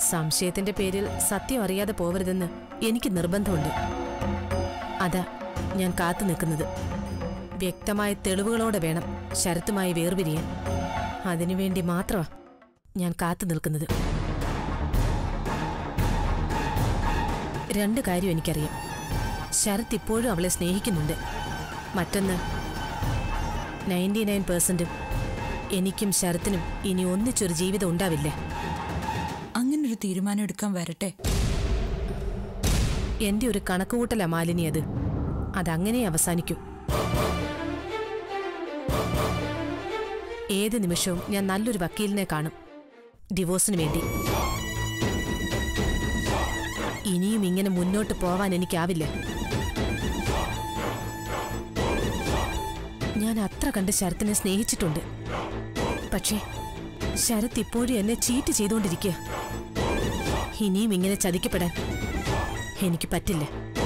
സംശയത്തിന്റെ പേരിൽ സത്യം അറിയാതെ പോവരുതെന്ന് എനിക്ക് നിർബന്ധമുണ്ട് അതാ ഞാൻ കാത്തു നിൽക്കുന്നത് വ്യക്തമായ തെളിവുകളോടെ വേണം ശരത്തുമായി വേർപിരിയാൻ അതിനുവേണ്ടി മാത്രമാ ഞാൻ കാത്തു നിൽക്കുന്നത് രണ്ട് കാര്യം എനിക്കറിയാം ശരത് ഇപ്പോഴും അവളെ സ്നേഹിക്കുന്നുണ്ട് മറ്റൊന്ന് നയൻറ്റി നയൻ പെർസെന്റും എനിക്കും ശരത്തിനും ഇനി ഒന്നിച്ചൊരു ജീവിതം ഉണ്ടാവില്ല അങ്ങനൊരു തീരുമാനം എടുക്കാൻ വരട്ടെ എന്റെ ഒരു കണക്കുകൂട്ടലാ മാലിനി അത് അതങ്ങനെ അവസാനിക്കൂ ഏത് നിമിഷവും ഞാൻ നല്ലൊരു വക്കീലിനെ കാണും ഡിവോഴ്സിന് വേണ്ടി ഇനിയും ഇങ്ങനെ മുന്നോട്ട് പോവാൻ എനിക്കാവില്ല ഞാൻ അത്ര കണ്ട് ശരത്തിനെ സ്നേഹിച്ചിട്ടുണ്ട് പക്ഷേ ശരത് ഇപ്പോഴും എന്നെ ചീറ്റ് ചെയ്തുകൊണ്ടിരിക്കുക ഇനിയും ഇങ്ങനെ ചതിക്കപ്പെടാൻ എനിക്ക് പറ്റില്ല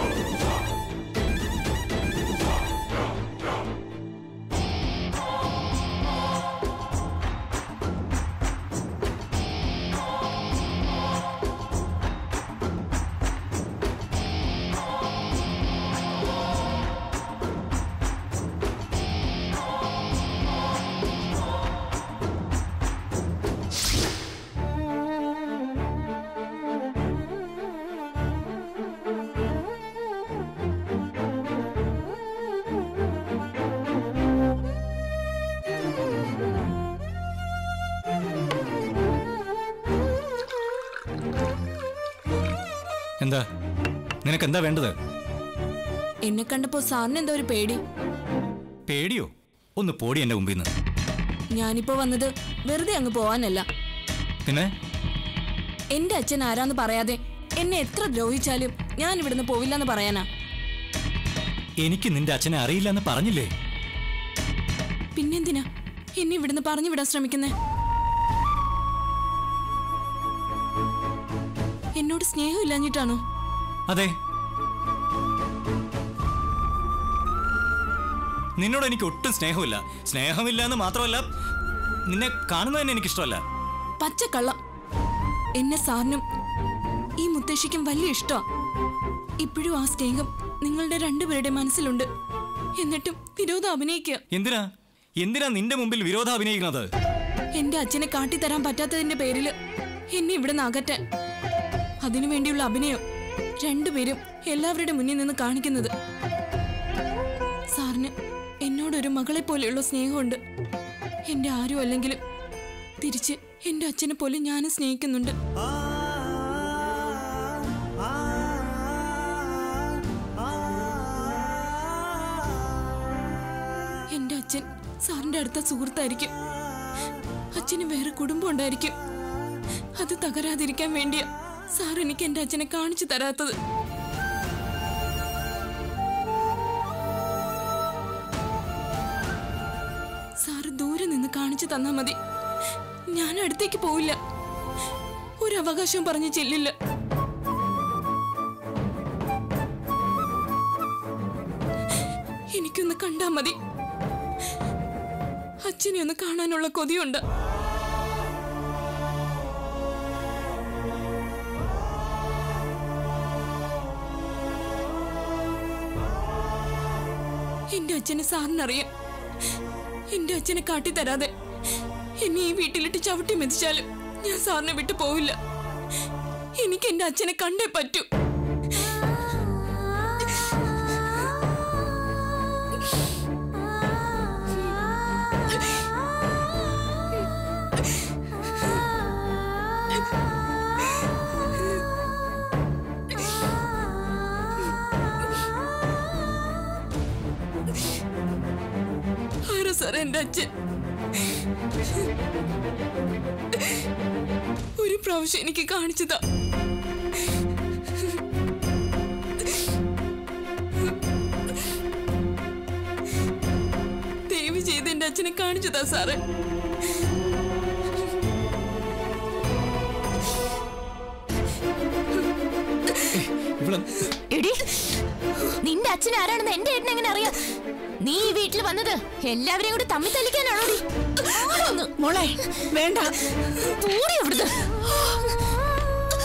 എന്താ നിനക്ക് എന്താ വേണ്ടത് എന്നെ കണ്ടപ്പോ സാറിന് എന്താ ഒരു പേടി പേടിയോ ഒന്ന് പോടി എന്റെ മുമ്പിൽ നിന്ന് ഞാനിപ്പോ വന്നത് വെറുതെ അങ്ങ് പോവാനല്ല പിന്നെ എന്റെ അച്ഛൻ ആരാന്ന് പറയാതെ എന്നെ എത്ര ദ്രോഹിച്ചാലും ഞാൻ ഇവിടുന്ന് പോവില്ലെന്ന് പറയാനാ എനിക്ക് നിന്റെ അച്ഛനെ അറിയില്ല എന്ന് പറഞ്ഞില്ലേ പിന്നെന്തിനാ എന്നെ ഇവിടുന്ന് പറഞ്ഞു വിടാൻ ശ്രമിക്കുന്നേ എന്നോട് സ്നേഹമില്ലാഞ്ഞിട്ടാണോ അതെ നിന്നോട് എനിക്ക് ഒട്ടും സ്നേഹമില്ല സ്നേഹമില്ല എന്ന് മാത്രമല്ല നിന്നെ കാണുന്നത് തന്നെ എനിക്കിഷ്ടമല്ല പച്ചക്കള്ളം എന്നെ സാറിനും ഈ മുത്തശ്ശിക്കും വലിയ ഇഷ്ടമാ ഇപ്പോഴും ആ സ്നേഹം നിങ്ങളുടെ രണ്ടുപേരുടെ മനസ്സിലുണ്ട് എന്നിട്ടും വിരോധം അഭിനയിക്കുക എന്തിനാ എന്തിനാ നിന്റെ മുമ്പിൽ വിരോധം അഭിനയിക്കുന്നത് എന്റെ അച്ഛനെ കാട്ടിത്തരാൻ പറ്റാത്തതിന്റെ പേരില് എന്നെ ഇവിടെ നിന്ന് അകറ്റാൻ അതിനുവേണ്ടിയുള്ള അഭിനയം രണ്ടുപേരും എല്ലാവരുടെ മുന്നിൽ നിന്ന് കാണിക്കുന്നത് സാറിന് എന്നോടൊരു മകളെ പോലെയുള്ള സ്നേഹമുണ്ട് എന്റെ ആരും അല്ലെങ്കിലും തിരിച്ച് എന്റെ അച്ഛനെ പോലെ ഞാനും സ്നേഹിക്കുന്നുണ്ട് എന്റെ അച്ഛൻ സാറിന്റെ അടുത്ത സുഹൃത്തായിരിക്കും അച്ഛന് വേറെ കുടുംബം ഉണ്ടായിരിക്കും അത് തകരാതിരിക്കാൻ വേണ്ടിയാ സാർ എനിക്ക് എന്റെ അച്ഛനെ കാണിച്ചു തരാത്തത് സാറ് ദൂരെ നിന്ന് കാണിച്ചു തന്നാ മതി ഞാൻ അടുത്തേക്ക് പോവില്ല ഒരു അവകാശവും പറഞ്ഞു ചെല്ലില്ല എനിക്കൊന്ന് കണ്ടാ മതി അച്ഛനെ ഒന്ന് കാണാനുള്ള കൊതിയുണ്ട് എന്റെ അച്ഛനെ സാറിനറിയാം എന്റെ അച്ഛനെ കാട്ടിത്തരാതെ എന്നെ ഈ വീട്ടിലിട്ട് ചവിട്ടി മെതിച്ചാലും ഞാൻ സാറിനെ വിട്ടു പോവില്ല എനിക്ക് എന്റെ അച്ഛനെ കണ്ടേ പറ്റൂ ആരാ സാർ എന്റെ അച്ഛൻ ഒരു പ്രാവശ്യം എനിക്ക് കാണിച്ചതാ ദയവ് ചെയ്ത് എന്റെ അച്ഛനെ കാണിച്ചതാ സാറ് ഇവിടെ എടി നിന്റെ അച്ഛൻ ആരാണെന്ന് എന്റെ ഏട്ടൻ എങ്ങനെ അറിയാം നീ ഈ വീട്ടിൽ വന്നത് എല്ലാവരെയും കൂടി തമ്മിൽ തല്ലിക്കാനാണോടി മോളെ വേണ്ട പൂടി അവിടുന്ന്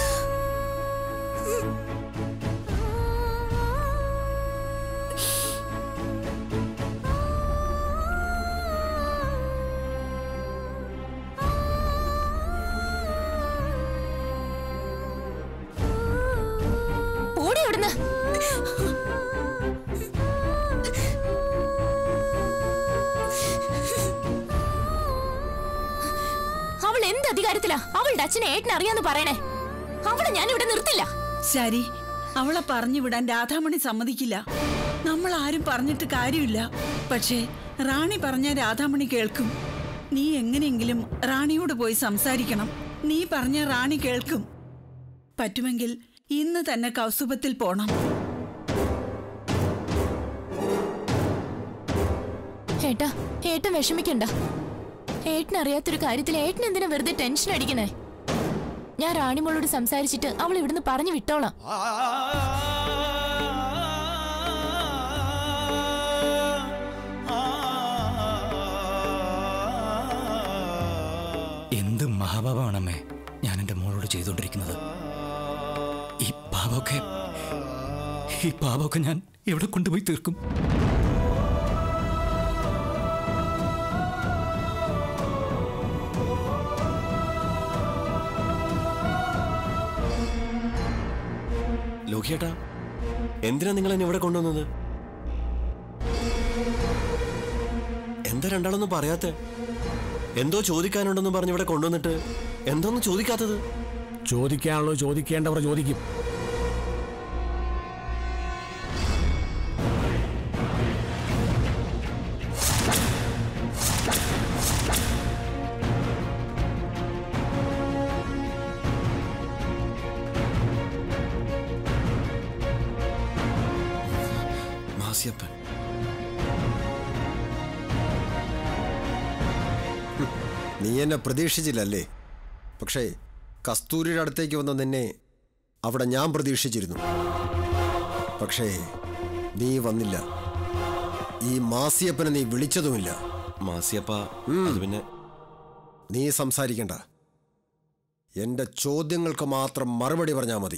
എന്ത് അധികാരത്തിലാ അവളുടെ അച്ഛനെ ഏട്ടൻ അറിയാന്ന് പറയണേ അവളെ ഞാൻ ഇവിടെ നിർത്തില്ല ശരി അവളെ പറഞ്ഞു വിടാൻ രാധാമണി സമ്മതിക്കില്ല നമ്മൾ ആരും പറഞ്ഞിട്ട് കാര്യമില്ല പക്ഷേ റാണി പറഞ്ഞ രാധാമണി കേൾക്കും നീ എങ്ങനെയെങ്കിലും റാണിയോട് പോയി സംസാരിക്കണം നീ പറഞ്ഞ റാണി കേൾക്കും പറ്റുമെങ്കിൽ ഇന്ന് തന്നെ കൗസുഭത്തിൽ പോണം ഏട്ടാ ഏട്ടൻ വിഷമിക്കണ്ട ഏട്ടൻ അറിയാത്തൊരു കാര്യത്തിൽ ഏട്ടൻ എന്തിനാ വെറുതെ ടെൻഷൻ അടിക്കണേ ഞാൻ റാണിമോളോട് സംസാരിച്ചിട്ട് അവൾ ഇവിടുന്ന് പറഞ്ഞു വിട്ടോളാം എന്ത് മഹാപാപമാണമ്മേ ഞാൻ എൻ്റെ മോളോട് ചെയ്തുകൊണ്ടിരിക്കുന്നത് ഈ പാപമൊക്കെ ഈ പാപമൊക്കെ ഞാൻ എവിടെ കൊണ്ടുപോയി തീർക്കും ലോഹിയേട്ടാ എന്തിനാ നിങ്ങൾ എന്നെ ഇവിടെ കൊണ്ടുവന്നത് എന്താ രണ്ടാളൊന്നും പറയാത്തെ എന്തോ ചോദിക്കാനുണ്ടെന്ന് പറഞ്ഞ് ഇവിടെ കൊണ്ടുവന്നിട്ട് എന്തോന്നും ചോദിക്കാത്തത് ചോദിക്കാനുള്ളൂ ചോദിക്കേണ്ടവർ ചോദിക്കും മാസിയപ്പൻ നീ എന്നെ പ്രതീക്ഷിച്ചില്ലല്ലേ പക്ഷേ കസ്തൂരിയുടെ അടുത്തേക്ക് വന്ന നിന്നെ അവിടെ ഞാൻ പ്രതീക്ഷിച്ചിരുന്നു പക്ഷേ നീ വന്നില്ല ഈ മാസിയപ്പനെ നീ വിളിച്ചതുമില്ല മാസിയപ്പ അത് പിന്നെ നീ സംസാരിക്കണ്ട എന്റെ ചോദ്യങ്ങൾക്ക് മാത്രം മറുപടി പറഞ്ഞാൽ മതി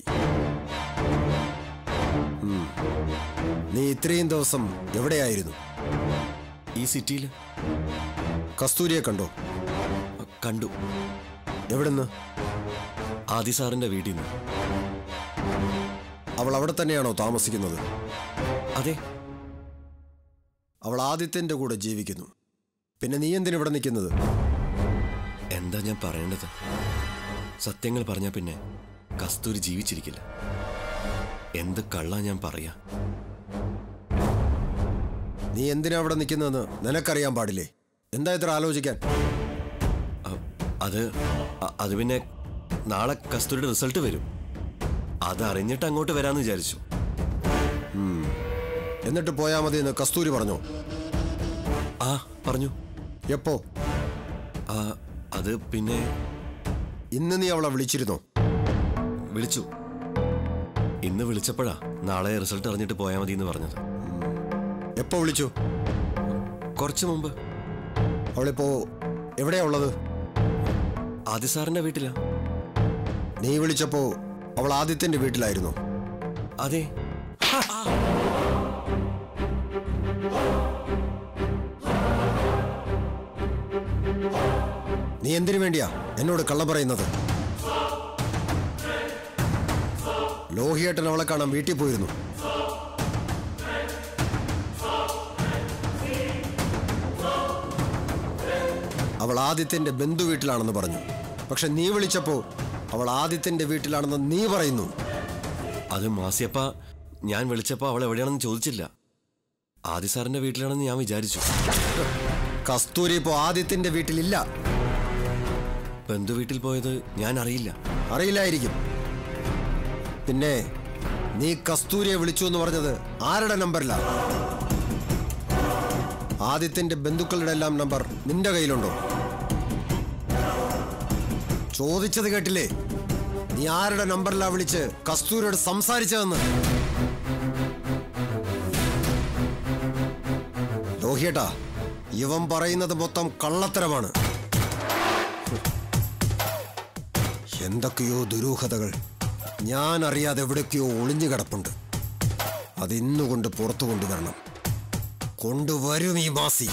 ഉം. നീ ഇത്രയും ദിവസം എവിടെയായിരുന്നു ഈ സിറ്റിയിൽ കസ്തൂരിയെ കണ്ടോ കണ്ടു എവിടുന്ന് ആദി സാറിന്റെ വീട്ടിൽ നിന്ന് അവൾ അവിടെ തന്നെയാണോ താമസിക്കുന്നത് അതെ അവൾ ആദിത്യന്റെ കൂടെ ജീവിക്കുന്നു പിന്നെ നീ എന്തിനാ ഇവിടെ നിൽക്കുന്നത് എന്താ ഞാൻ പറയേണ്ടത് സത്യങ്ങൾ പറഞ്ഞ പിന്നെ കസ്തൂരി ജീവിച്ചിരിക്കില്ല എന്ത് കള്ള ഞാൻ പറയാ നീ എന്തിനാ അവിടെ നിൽക്കുന്നതെന്ന് നിനക്കറിയാൻ പാടില്ലേ എന്താ ഇത്ര ആലോചിക്കാൻ അ- അത് അ- അത് പിന്നെ നാളെ കസ്തൂരിയുടെ റിസൾട്ട് വരും അത് അറിഞ്ഞിട്ട് അങ്ങോട്ട് വരാന്ന് വിചാരിച്ചു എന്നിട്ട് പോയാൽ മതി എന്ന് കസ്തൂരി പറഞ്ഞോ ആ പറഞ്ഞു എപ്പോ ആ അത് പിന്നെ ഇന്ന് നീ അവളെ വിളിച്ചിരുന്നോ വിളിച്ചു ഇന്ന് വിളിച്ചപ്പോഴാ നാളെ റിസൾട്ട് അറിഞ്ഞിട്ട് പോയാൽ മതി എന്ന് പറഞ്ഞത് എപ്പോ വിളിച്ചു കുറച്ച് മുമ്പ് അവളിപ്പോ എവിടെയാ ഉള്ളത് ആദി സാറിന്റെ വീട്ടിലാ നീ വിളിച്ചപ്പോ അവൾ ആദിത്യന്റെ വീട്ടിലായിരുന്നു അതെ നീ എന്തിനു വേണ്ടിയാ എന്നോട് കള്ളം പറയുന്നത് ലോഹിയേട്ടൻ അവളെ കാണാൻ വീട്ടിൽ പോയിരുന്നു അവൾ ആദിത്യന്റെ ബന്ധു വീട്ടിലാണെന്ന് പറഞ്ഞു പക്ഷെ നീ വിളിച്ചപ്പോ അവൾ ആദിത്യന്റെ വീട്ടിലാണെന്ന് നീ പറയുന്നു അത് മാസിയപ്പ ഞാൻ വിളിച്ചപ്പോ അവൾ എവിടെയാണെന്ന് ചോദിച്ചില്ല ആദി സാറിന്റെ വീട്ടിലാണെന്ന് ഞാൻ വിചാരിച്ചു കസ്തൂരി ഇപ്പോ ആദിത്യന്റെ വീട്ടിലില്ല ബന്ധു വീട്ടിൽ പോയത് ഞാൻ അറിയില്ല അറിയില്ലായിരിക്കും പിന്നെ നീ കസ്തൂരിയെ വിളിച്ചു എന്ന് പറഞ്ഞത് ആരുടെ നമ്പറിലാ ആദിത്യന്റെ ബന്ധുക്കളുടെ എല്ലാം നമ്പർ നിന്റെ കയ്യിലുണ്ടോ ചോദിച്ചത് കേട്ടില്ലേ നീ ആരുടെ നമ്പറിലാ വിളിച്ച് കസ്തൂരിയോട് സംസാരിച്ചതെന്ന് ലോഹിയേട്ടാ ഇവൻ പറയുന്നത് മൊത്തം കള്ളത്തരമാണ് എന്തൊക്കെയോ ദുരൂഹതകൾ ഞാൻ അറിയാതെ എവിടേക്കോ ഒളിഞ്ഞു കിടപ്പുണ്ട് അതിന്നുകൊണ്ട് പുറത്തു കൊണ്ടുവരണം കൊണ്ടുവരും ഈ മാസി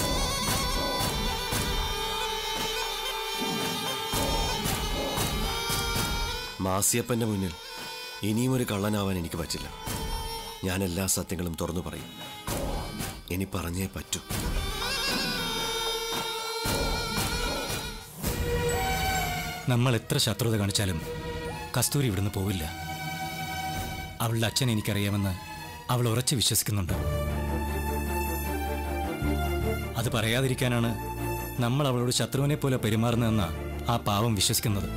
മാസിയപ്പന്റെ മുന്നിൽ ഇനിയും ഒരു കള്ളനാവാൻ എനിക്ക് പറ്റില്ല ഞാൻ എല്ലാ സത്യങ്ങളും തുറന്നു പറയും ഇനി പറഞ്ഞേ പറ്റൂ നമ്മൾ എത്ര ശത്രുത കാണിച്ചാലും കസ്തൂരി ഇവിടുന്ന് പോവില്ല അവളുടെ അച്ഛൻ എനിക്കറിയാമെന്ന് അവൾ ഉറച്ചു വിശ്വസിക്കുന്നുണ്ട് അത് പറയാതിരിക്കാനാണ് നമ്മൾ അവളോട് ശത്രുവിനെ പോലെ പെരുമാറുന്നതെന്ന ആ പാവം വിശ്വസിക്കുന്നത്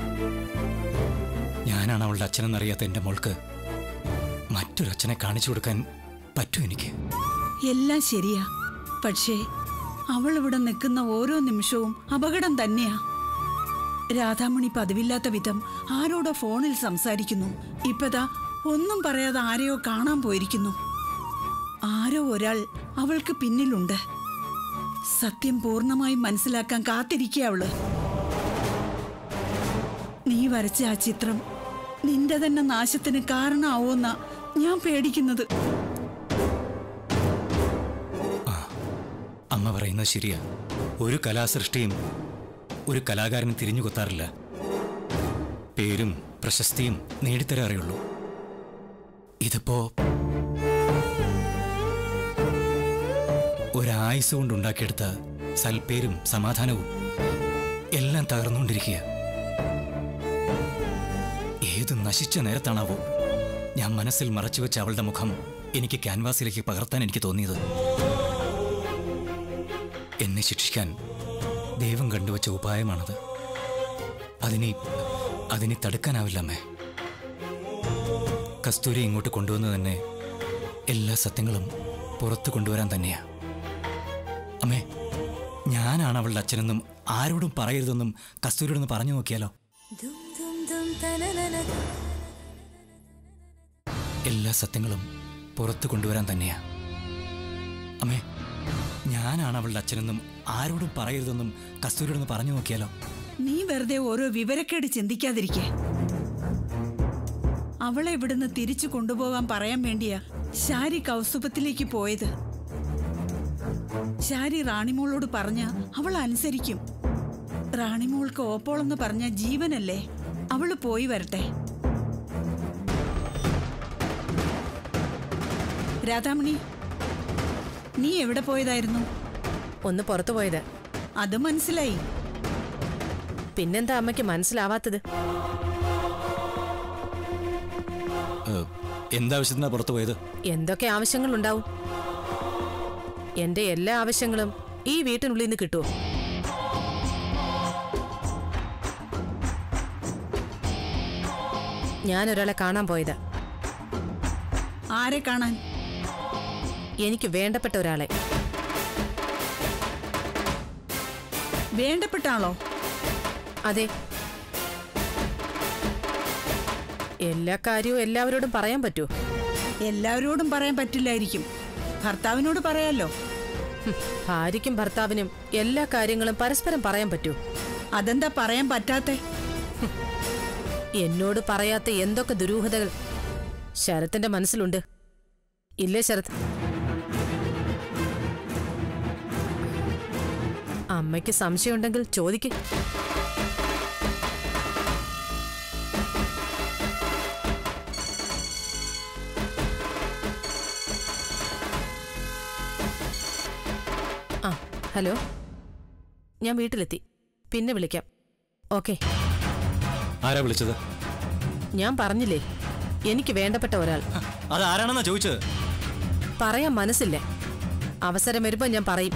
ഞാനാണ് അവളുടെ അച്ഛനെന്നറിയാത്ത എൻ്റെ മോൾക്ക് മറ്റൊരച്ഛനെ കാണിച്ചു കൊടുക്കാൻ പറ്റും എനിക്ക് എല്ലാം ശരിയാ പക്ഷേ അവൾ ഇവിടെ നിൽക്കുന്ന ഓരോ നിമിഷവും അപകടം തന്നെയാ രാധാമണി പതിവില്ലാത്ത വിധം ആരോടോ ഫോണിൽ സംസാരിക്കുന്നു ഇപ്പതാ ഒന്നും പറയാതെ ആരെയോ കാണാൻ പോയിരിക്കുന്നു ആരോ ഒരാൾ അവൾക്ക് പിന്നിലുണ്ട് സത്യം പൂർണ്ണമായും മനസ്സിലാക്കാൻ കാത്തിരിക്കുക അവള് നീ വരച്ച ആ ചിത്രം നിന്റെ തന്നെ നാശത്തിന് കാരണമാവോന്നാ ഞാൻ പേടിക്കുന്നത് അമ്മ പറയുന്നത് ശരിയാ ഒരു കലാസൃഷ്ടിയും ഒരു കലാകാരന് തിരിഞ്ഞു കൊത്താറില്ല പേരും പ്രശസ്തിയും നേടിത്തരാറേയുള്ളൂ ഇതിപ്പോ ഒരായുസ് കൊണ്ടുണ്ടാക്കിയെടുത്ത സൽപ്പേരും സമാധാനവും എല്ലാം തകർന്നുകൊണ്ടിരിക്കുക ഏത് നശിച്ച നേരത്താണാവോ ഞാൻ മനസ്സിൽ മറച്ചു വെച്ച അവളുടെ മുഖം എനിക്ക് ക്യാൻവാസിലേക്ക് പകർത്താൻ എനിക്ക് തോന്നിയത് എന്നെ ശിക്ഷിക്കാൻ ദൈവം കണ്ടുവച്ച ഉപായമാണത് അതിനെ അതിനെ തടുക്കാനാവില്ല അമ്മേ കസ്തൂരി ഇങ്ങോട്ട് കൊണ്ടുവന്ന് തന്നെ എല്ലാ സത്യങ്ങളും പുറത്തു കൊണ്ടുവരാൻ തന്നെയാ അമ്മേ ഞാനാണ് അവളുടെ അച്ഛനെന്നും ആരോടും പറയരുതെന്നും കസ്തൂരിയോടൊന്ന് പറഞ്ഞു നോക്കിയാലോ എല്ലാ സത്യങ്ങളും പുറത്തു കൊണ്ടുവരാൻ തന്നെയാ അമ്മേ ഞാനാണ് അവളുടെ അച്ഛനെന്നും ആരോടും പറയരുതെന്നും കസ്തൂരിയോടൊന്ന് പറഞ്ഞു നോക്കിയാലോ നീ വെറുതെ ഓരോ വിവരക്കേട് ചിന്തിക്കാതിരിക്കേ അവളെ ഇവിടുന്ന് തിരിച്ചു കൊണ്ടുപോകാൻ പറയാൻ വേണ്ടിയാ ശാരി കൗസ്തുഭത്തിലേക്ക് പോയത് ശാരി റാണിമോളോട് പറഞ്ഞ അവൾ അനുസരിക്കും റാണിമോൾക്ക് ഓപ്പോളെന്ന് പറഞ്ഞ ജീവനല്ലേ അവള് പോയി വരട്ടെ രാധാമണി നീ എവിടെ പോയതായിരുന്നു ഒന്ന് പുറത്തു പോയത് അത് മനസ്സിലായി പിന്നെന്താ അമ്മയ്ക്ക് മനസ്സിലാവാത്തത് ഏഹ്, എന്താവശ്യത്തിനാ പുറത്തു പോയത് എന്തൊക്കെ ആവശ്യങ്ങളുണ്ടാവും എന്റെ എല്ലാ ആവശ്യങ്ങളും ഈ വീട്ടിനുള്ളിൽ നിന്ന് കിട്ടുമോ ഞാൻ ഒരാളെ കാണാൻ പോയത് ആരെ കാണാൻ എനിക്ക് വേണ്ടപ്പെട്ട ഒരാളെ വേണ്ടപ്പെട്ട ആളോ അതെ എല്ലാ കാര്യവും എല്ലാവരോടും പറയാൻ പറ്റുമോ എല്ലാവരോടും പറയാൻ പറ്റില്ലായിരിക്കും ഭർത്താവിനോട് പറയാലോ ഹും, ഭാര്യയ്ക്കും ഭർത്താവിനും എല്ലാ കാര്യങ്ങളും പരസ്പരം പറയാൻ പറ്റുമോ അതെന്താ പറയാൻ പറ്റാത്തെ എന്നോട് പറയാത്ത എന്തൊക്കെ ദുരൂഹതകൾ ശരത്തിന്റെ മനസ്സിലുണ്ട് ഇല്ലേ ശരത് അമ്മയ്ക്ക് സംശയമുണ്ടെങ്കിൽ ചോദിക്ക് ആ ഹലോ ഞാൻ വീട്ടിലെത്തി പിന്നെ വിളിക്കാം ഓക്കെ ആരാ വിളിച്ചത് ഞാൻ പറഞ്ഞില്ലേ എനിക്ക് വേണ്ടപ്പെട്ട ഒരാൾ അത് ആരാണെന്നാ ചോദിച്ചത് പറയാൻ മനസ്സില്ലേ അവസരം വരുമ്പോ ഞാൻ പറയും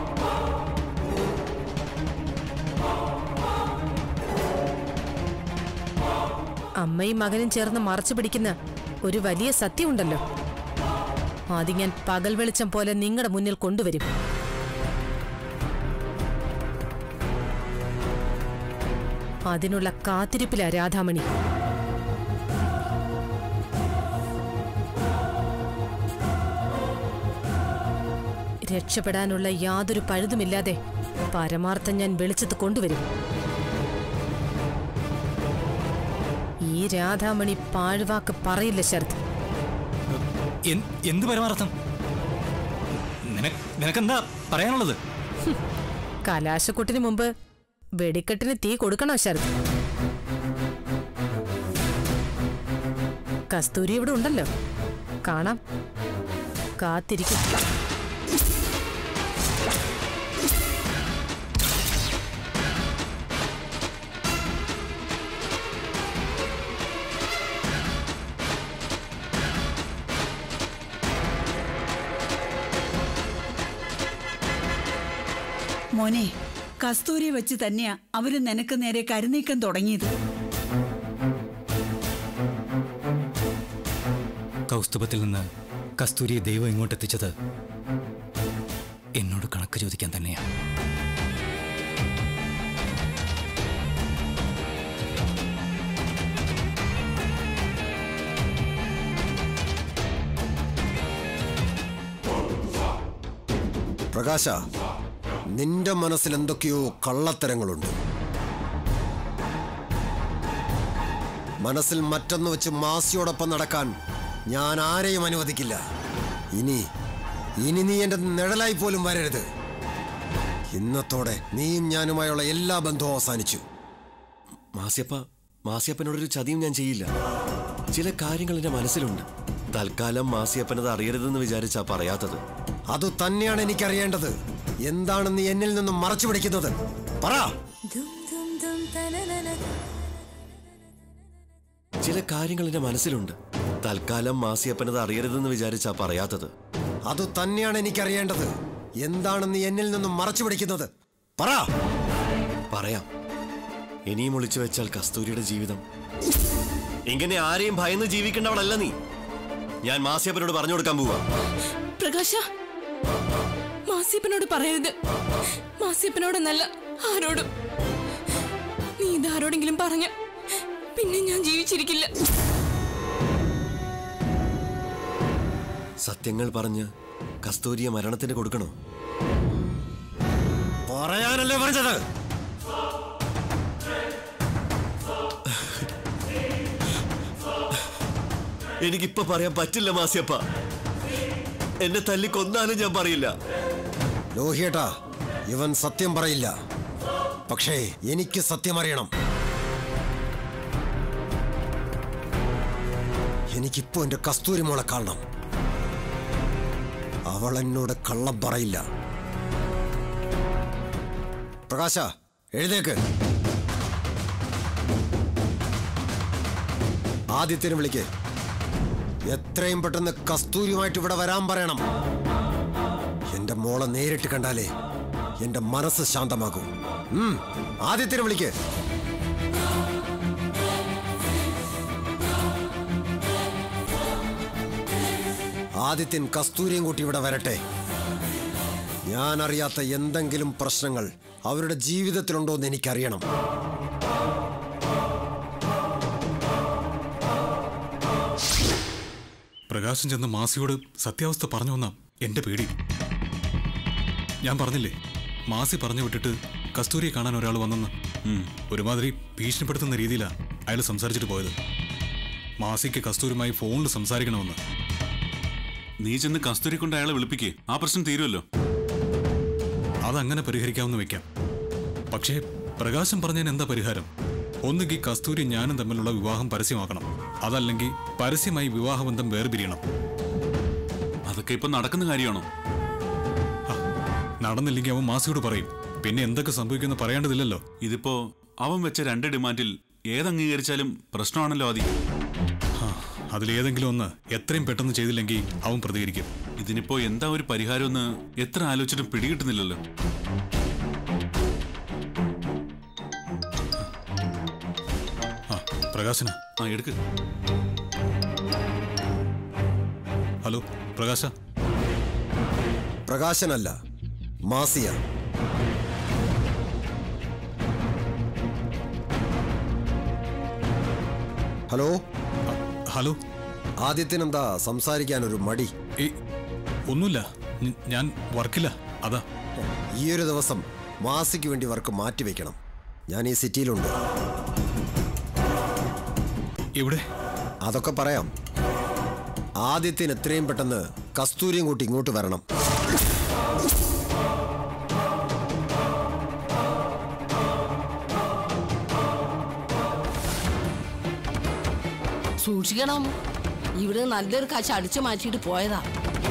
അമ്മയും മകനും ചേർന്ന് മറച്ചു പിടിക്കുന്ന ഒരു വലിയ സത്യമുണ്ടല്ലോ അത് ഞാൻ പകൽ വെളിച്ചം പോലെ നിങ്ങളുടെ മുന്നിൽ കൊണ്ടുവരും അതിനുള്ള കാത്തിരിപ്പിലാ രാധാമണി രക്ഷപ്പെടാനുള്ള യാതൊരു പഴുതുമില്ലാതെ പരമാർത്ഥം ഞാൻ വെളിച്ചത്ത് കൊണ്ടുവരും ഈ രാധാമണി പാഴ്വാക്ക് പറയില്ല ശരത് എൻ- എന്ത് പരമാർത്ഥം നിന- നിനക്കെന്താ പറയാനുള്ളത് കലാശക്കൊട്ടിന് മുമ്പ് വെടിക്കെട്ടിന് തീ കൊടുക്കണോ ശരത് കസ്തൂരി ഇവിടെ ഉണ്ടല്ലോ കാണാം കാത്തിരിക്കും മോനെ കസ്തൂരിയെ വെച്ച് തന്നെയാ അവര് നിനക്ക് നേരെ കരുനീക്കം തുടങ്ങിയത് കൗസ്തുഭത്തിൽ നിന്ന് കസ്തൂരിയെ ദൈവം ഇങ്ങോട്ട് എത്തിച്ചത് എന്നോട് കണക്ക് ചോദിക്കാൻ തന്നെയാ പ്രകാശ നിന്റെ മനസ്സിൽ എന്തൊക്കെയോ കള്ളത്തരങ്ങളുണ്ട് മനസ്സിൽ മറ്റൊന്ന് വെച്ച് മാസിയോടൊപ്പം നടക്കാൻ ഞാൻ ആരെയും അനുവദിക്കില്ല ഇനി ഇനി നീ എന്റെ നിഴലായി പോലും വരരുത് ഇന്നത്തോടെ നീയും ഞാനുമായുള്ള എല്ലാ ബന്ധവും അവസാനിച്ചു മാസിയപ്പ മാസിയപ്പനോടൊരു ചതിയും ഞാൻ ചെയ്യില്ല ചില കാര്യങ്ങൾ എന്റെ മനസ്സിലുണ്ട് തൽക്കാലം മാസിയപ്പനത് അറിയരുതെന്ന് വിചാരിച്ചാ പറയാത്തത് അത് തന്നെയാണ് എനിക്കറിയേണ്ടത് എന്താണ് നീ എന്നിൽ നിന്നും മറച്ചു പിടിക്കുന്നത് പറ ചില കാര്യങ്ങൾ എന്റെ മനസ്സിലുണ്ട് തൽക്കാലം മാസിയപ്പനത് അറിയരുതെന്ന് വിചാരിച്ചാ പറയാത്തത് അത് തന്നെയാണ് എനിക്കറിയേണ്ടത് എന്താണ് നീ എന്നിൽ നിന്നും മറച്ചു പിടിക്കുന്നത് പറ പറയാം ഇനിയും ഒളിച്ചു വെച്ചാൽ കസ്തൂരിയുടെ ജീവിതം ഇങ്ങനെ ആരെയും ഭയന്ന് ജീവിക്കേണ്ടവളല്ല നീ ഞാൻ മാസിയപ്പനോട് പറഞ്ഞു കൊടുക്കാൻ പോവാ പ്രകാശ മാസിയപ്പനോട് പറയരുത് മാസിയപ്പനോടെന്നല്ല ആരോടും നീ ഇതാരോടെങ്കിലും പറഞ്ഞ പിന്നെ ഞാൻ ജീവിച്ചിരിക്കില്ല സത്യങ്ങൾ പറഞ്ഞ് കസ്തൂരിയെ മരണത്തിന് കൊടുക്കണോ പറയാനല്ലേ പറഞ്ഞത് എനിക്കിപ്പോ പറയാൻ പറ്റില്ല മാസിയപ്പ എന്നെ തല്ലി കൊന്നാലും ഞാൻ പറയില്ല ലോഹിയേട്ടാ ഇവൻ സത്യം പറയില്ല പക്ഷേ എനിക്ക് സത്യം അറിയണം എനിക്കിപ്പോ എന്റെ കസ്തൂരി മോളെ കാണണം അവൾ എന്നോട് കള്ളം പറയില്ല പ്രകാശ എഴുതേക്ക് ആദിത്യനെ വിളിക്ക് എത്രയും പെട്ടെന്ന് കസ്തൂരിയുമായിട്ട് ഇവിടെ വരാൻ പറയണം എന്റെ മോളെ നേരിട്ട് കണ്ടാലേ എന്റെ മനസ്സ് ശാന്തമാകും ഉം, ആദിത്യനെ വിളിക്ക് ആദിത്യൻ കസ്തൂരിയും കൂട്ടി ഇവിടെ വരട്ടെ ഞാൻ അറിയാത്ത എന്തെങ്കിലും പ്രശ്നങ്ങൾ അവരുടെ ജീവിതത്തിലുണ്ടോ എന്ന് എനിക്കറിയണം പ്രകാശം ചെന്ന് മാസിയോട് സത്യാവസ്ഥ പറഞ്ഞു വന്നാ എന്റെ പേടി ഞാൻ പറഞ്ഞില്ലേ മാസി പറഞ്ഞു വിട്ടിട്ട് കസ്തൂരിയെ കാണാൻ ഒരാൾ വന്നെന്ന് ഉം, ഒരുമാതിരി ഭീഷണിപ്പെടുത്തുന്ന രീതിയിലാണ് അയാൾ സംസാരിച്ചിട്ട് പോയത് മാസിക്ക് കസ്തൂരിയുമായി ഫോണിൽ സംസാരിക്കണമെന്ന് നീ ചെന്ന് കസ്തൂരി കൊണ്ട് അയാളെ വിളിപ്പിക്കേ ആ പ്രശ്നം തീരുമല്ലോ അതങ്ങനെ പരിഹരിക്കാമെന്ന് വെക്കാം പക്ഷേ പ്രകാശം പറഞ്ഞതിന് എന്താ പരിഹാരം ഒന്നുകിൽ കസ്തൂരി ഞാനും തമ്മിലുള്ള വിവാഹം പരസ്യമാക്കണം അതല്ലെങ്കിൽ പരസ്യമായി വിവാഹബന്ധം വേർപിരിയണം അതൊക്കെ ഇപ്പൊ നടക്കുന്ന കാര്യമാണോ ആ, നടന്നില്ലെങ്കിൽ അവൻ മാസിയോട് പറയും പിന്നെ എന്തൊക്കെ സംഭവിക്കുമെന്ന് പറയേണ്ടതില്ലല്ലോ ഇതിപ്പോ അവൻ വെച്ച രണ്ട് ഡിമാൻഡിൽ ഏത് അംഗീകരിച്ചാലും പ്രശ്നമാണല്ലോ ആദി ആ, അതിലേതെങ്കിലും ഒന്ന് എത്രയും പെട്ടെന്ന് ചെയ്തില്ലെങ്കിൽ അവൻ പ്രതികരിക്കും ഇതിനിപ്പോ എന്താ ഒരു പരിഹാരമെന്ന് എത്ര ആലോചിച്ചിട്ടും പിടികിട്ടുന്നില്ലല്ലോ ആ പ്രകാശന ആ എടുക്ക് ഹലോ പ്രകാശ പ്രകാശനല്ല മാസിയ ഹലോ ഹലോ ആദിത്യനെന്താ സംസാരിക്കാൻ ഒരു മടി ഏ ഒന്നുമില്ല ഞ- ഞാൻ വർക്കില്ല അതാ ഈ ഒരു ദിവസം മാസിക്ക് വേണ്ടി വർക്ക് മാറ്റിവെക്കണം ഞാൻ ഈ സിറ്റിയിലുണ്ട് എവിടെ അതൊക്കെ പറയാം ആദിത്യൻ എത്രയും പെട്ടെന്ന് കസ്തൂരിയും കൂട്ടി ഇങ്ങോട്ട് വരണം സൂക്ഷിക്കണം ഇവിടെ നല്ലൊരു കാശ് അടിച്ചു മാറ്റിയിട്ട് പോയതാ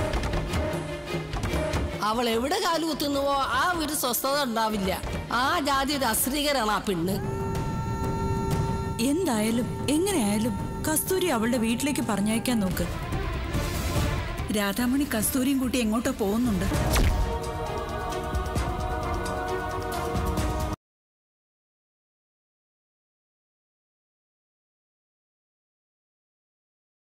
അവൾ എവിടെ കാല് കുത്തുന്നുവോ ആ ഒരു സ്വസ്ഥത ഉണ്ടാവില്ല ആ ജാതി ഒരു അശ്രീകരാണ് ആ പെണ്ണ് എന്തായാലും എങ്ങനെയായാലും കസ്തൂരി അവളുടെ വീട്ടിലേക്ക് പറഞ്ഞയക്കാൻ നോക്ക് രാധാമണി കസ്തൂരിയും കൂട്ടി എങ്ങോട്ടോ പോകുന്നുണ്ട്